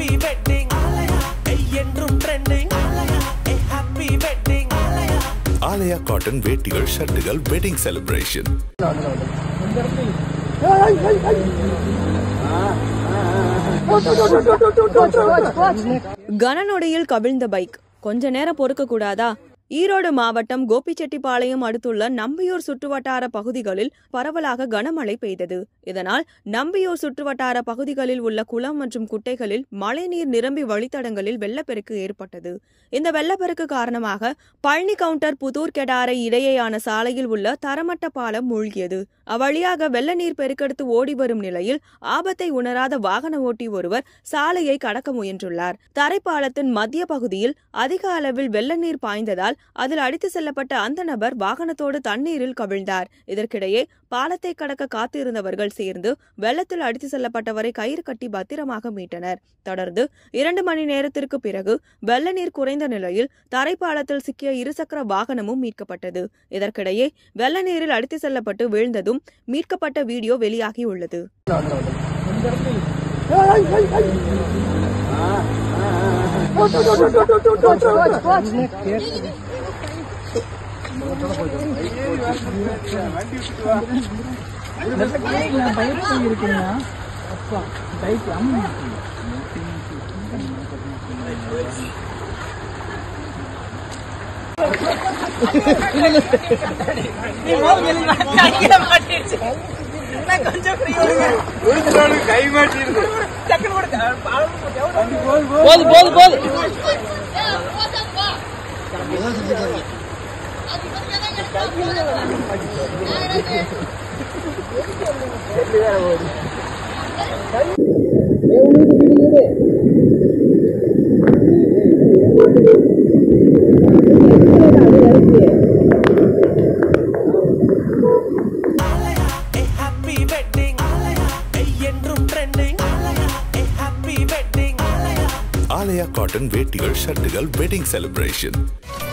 happy wedding என்றும் trending happy wedding Aalaya cotton வேட்டிகள் ஷர்ட்டுகள் வெட்டிங் செலிப்ரேஷன் கனநொடியில் கவிழ்ந்த பைக் கொஞ்ச நேரம் பொறுக்க கூடாதா ஈரோடு மாவட்டம் கோபிச்செட்டிப்பாளையம் அடுத்துள்ள நம்பியூர் சுற்றுவட்டார பகுதிகளில் பரவலாக கனமழை பெய்தது இதனால் நம்பியூர் சுற்றுவட்டார பகுதிகளில் உள்ள குளம் மற்றும் குட்டைகளில் மழைநீர் நிரம்பி வழித்தடங்களில் வெள்ளப்பெருக்கு ஏற்பட்டது இந்த வெள்ளப்பெருக்கு காரணமாக பழனி கவுண்டர் புதூர் கெடாரை இடையேயான சாலையில் உள்ள தரமட்ட பாலம் மூழ்கியது அவ்வழியாக வெள்ள நீர் பெருக்கெடுத்து ஓடி வரும் நிலையில் ஆபத்தை உணராத வாகன ஓட்டி ஒருவர் சாலையை கடக்க முயன்றுள்ளார் தரைப்பாலத்தின் மத்திய பகுதியில் அதிக அளவில் வெள்ள நீர் பாய்ந்ததால் அதில் அடித்து செல்லப்பட்ட அந்த நபர் வாகனத்தோடு தண்ணீரில் கவிழ்ந்தார் இதற்கிடையே பாலத்தை கடக்க காத்திருந்தவர்கள் சேர்ந்து வெள்ளத்தில் அடித்து செல்லப்பட்டவரை கயிறு கட்டி பத்திரமாக மீட்டனர் தொடர்ந்து இரண்டு மணி நேரத்திற்கு பிறகு வெள்ள நீர் குறைந்த நிலையில் தரைப்பாலத்தில் சிக்கிய இருசக்கர வாகனமும் மீட்கப்பட்டது இதற்கிடையே வெள்ள நீரில் அடித்து செல்லப்பட்டு வீழ்ந்ததும் மீட்கப்பட்ட வீடியோ வெளியாகியுள்ளது ஹாப்பி வெட்டிங் என்றும் trending happy wedding Aalaya cotton வேட்டிகள் ஷர்ட்டுகள் வெட்டிங் செலிப்ரேஷன்